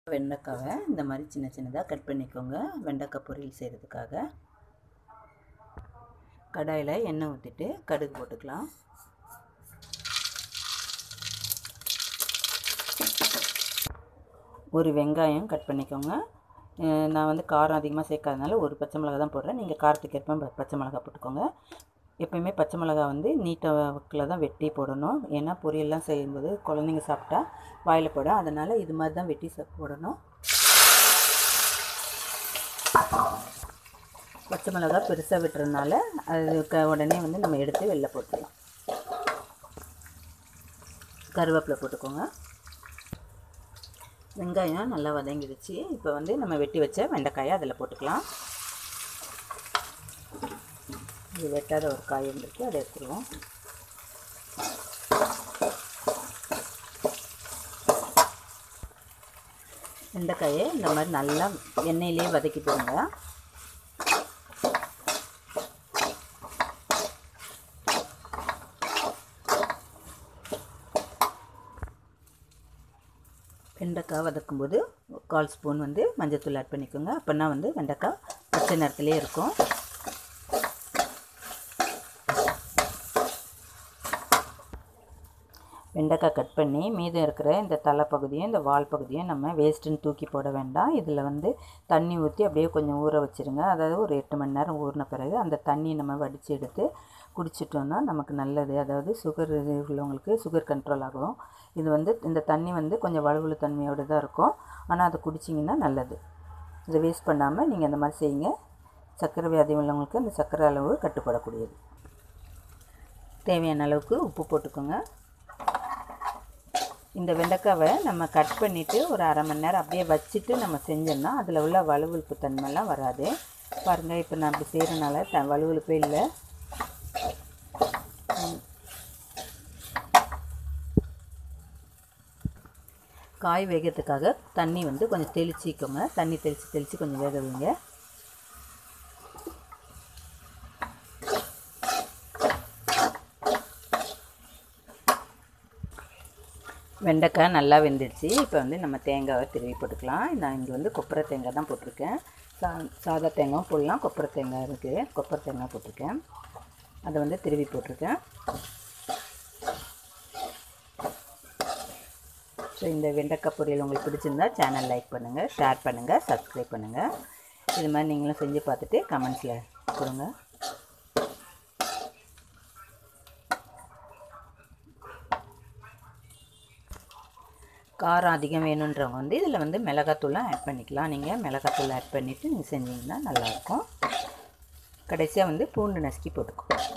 வெண்டைக்காவை இந்த மாதிரி சின்ன சின்னதாக கட் பண்ணிக்கோங்க வெண்டைக்காய் பொரியல் செய்கிறதுக்காக கடாயில் எண்ணெய் ஊற்றிட்டு கடுகு போட்டுக்கலாம் ஒரு வெங்காயம் கட் பண்ணிக்கோங்க அஹ் நான் வந்து காரம் அதிகமாக சேர்க்காதனால ஒரு பச்சை மிளகா தான் போடுறேன் நீங்கள் காரத்துக்கு ஏற்ப ப- பச்சை மிளகா போட்டுக்கோங்க எப்பயுமே பச்சை மிளகா வந்து நீட்டாக்கில் தான் வெட்டி போடணும் ஏன்னா பொரியல்லாம் செய்யும்போது குழந்தைங்க சாப்பிட்டா வாயில் போட அதனால் இது மாதிரி தான் வெட்டி சா- போடணும் பச்சை மிளகா பெருசாக விட்டுறதுனால அது க- உடனே வந்து நம்ம எடுத்து வெளில போட்டுடலாம் கருவேப்பிலை போட்டுக்கோங்க வெங்காயம் நல்லா வதங்கிடுச்சு இப்போ வந்து நம்ம வெட்டி வச்ச வெண்டைக்காயை அதில் போட்டுக்கலாம் இது வெட்டாத ஒரு காய் வந்துருக்கு அதை எடுத்துருவோம் வெண்டைக்காயை இந்த மாதிரி நல்லா எண்ணெயிலே வதக்கி போடுங்க வெண்டைக்காய் வதக்கும்போது கால் ஸ்பூன் வந்து மஞ்சத்தூள் ஆட் பண்ணிக்கோங்க அப்போனா வந்து வெண்டைக்காய் பச்சை நேரத்துலேயே இருக்கும் வெண்டைக்காய் கட் பண்ணி மீதம் இருக்கிற இந்த தலை பகுதியும் இந்த வால் பகுதியும் நம்ம வேஸ்ட்டுன்னு தூக்கி போட வேண்டாம் இதில் வந்து தண்ணி ஊற்றி அப்படியே கொஞ்சம் ஊற வச்சுருங்க அதாவது ஒரு எட்டு மணி நேரம் ஊறின பிறகு அந்த தண்ணியை நம்ம வடித்து எடுத்து குடிச்சிட்டோம்னா நமக்கு நல்லது அதாவது சுகர் உள்ளவங்களுக்கு சுகர் கண்ட்ரோல் ஆகும் இது வந்து இந்த தண்ணி வந்து கொஞ்சம் வலுவலு தன்மையோடு தான் இருக்கும் ஆனால் அதை குடிச்சிங்கன்னா நல்லது இதை வேஸ்ட் பண்ணாமல் நீங்கள் அந்த மாதிரி செய்யுங்க சர்க்கரை வியாதி உள்ளவங்களுக்கு அந்த சர்க்கரை அளவு கட்டுப்படக்கூடியது தேவையான அளவுக்கு உப்பு போட்டுக்கோங்க இந்த வெண்டைக்காவை நம்ம கட் பண்ணிவிட்டு ஒரு அரை மணி நேரம் அப்படியே வச்சுட்டு நம்ம செஞ்சோம்னா அதில் உள்ள வலுவழுப்பு தன்மைலாம் வராது பாருங்கள் இப்போ நான் அப்படி செய்கிறனால த வலுவழுப்பே இல்லை ம். காய் வேகிறதுக்காக தண்ணி வந்து கொஞ்சம் தெளிச்சிக்கோங்க தண்ணி தெளித்து தெளித்து கொஞ்சம் வேக வைங்க வெண்டைக்காய் நல்லா வெந்துடுச்சு இப்போ வந்து நம்ம தேங்காவை திருவி போட்டுக்கலாம் நான் இங்கே வந்து கொப்பரை தேங்காய் தான் போட்டிருக்கேன் சா சாதா தேங்காயும் போடலாம் கொப்பரை தேங்காய் இருக்குது கொப்பரை தேங்காய் போட்டிருக்கேன் அதை வந்து திருவி போட்டிருக்கேன் ஸோ இந்த வெண்டைக்காய் பொரியல் உங்களுக்கு பிடிச்சிருந்தா சேனல் லைக் பண்ணுங்கள் ஷேர் பண்ணுங்கள் சப்ஸ்கிரைப் பண்ணுங்கள் இது மாதிரி நீங்களும் செஞ்சு பார்த்துட்டு கமெண்ட்ஸில் கொடுங்க காரம் அதிகம் வேணுன்றவங்க வந்து இதில் வந்து மிளகாத்தூளும் ஆட் பண்ணிக்கலாம் நீங்கள் மிளகாத்தூள் ஆட் பண்ணிவிட்டு நீங்கள் செஞ்சீங்கன்னா நல்லாயிருக்கும் கடைசியாக வந்து பூண்டு நசுக்கி போட்டுக்கோ